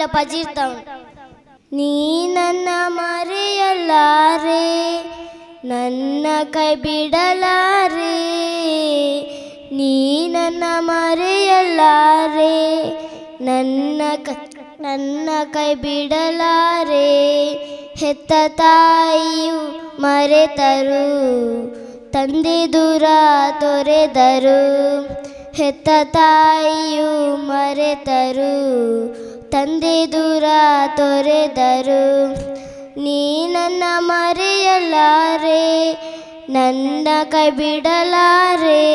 ಪಜಿರ್ತಾವ್ ನೀ ನನ್ನ ಮರೆಯಲಾರೆ ನನ್ನ ಕೈ ಬಿಡಲಾರೆ ನೀ ನನ್ನ ಮರೆಯಲಾರೆ ನನ್ನ ಕ ನನ್ನ ಕೈ ಬಿಡಲಾರೆ ಹೆತ್ತ ತಾಯಿಯು ಮರೆತರು ತಂದೆ ದೂರ ತೊರೆದರು ಹೆತ್ತ ತಾಯಿಯು ಮರೆತರು ತಂದೆ ದೂರ ತೊರೆದರು ನೀ ನನ್ನ ಮರೆಯಲಾರೆ ನನ್ನ ಕೈ ಬಿಡಲಾರೆ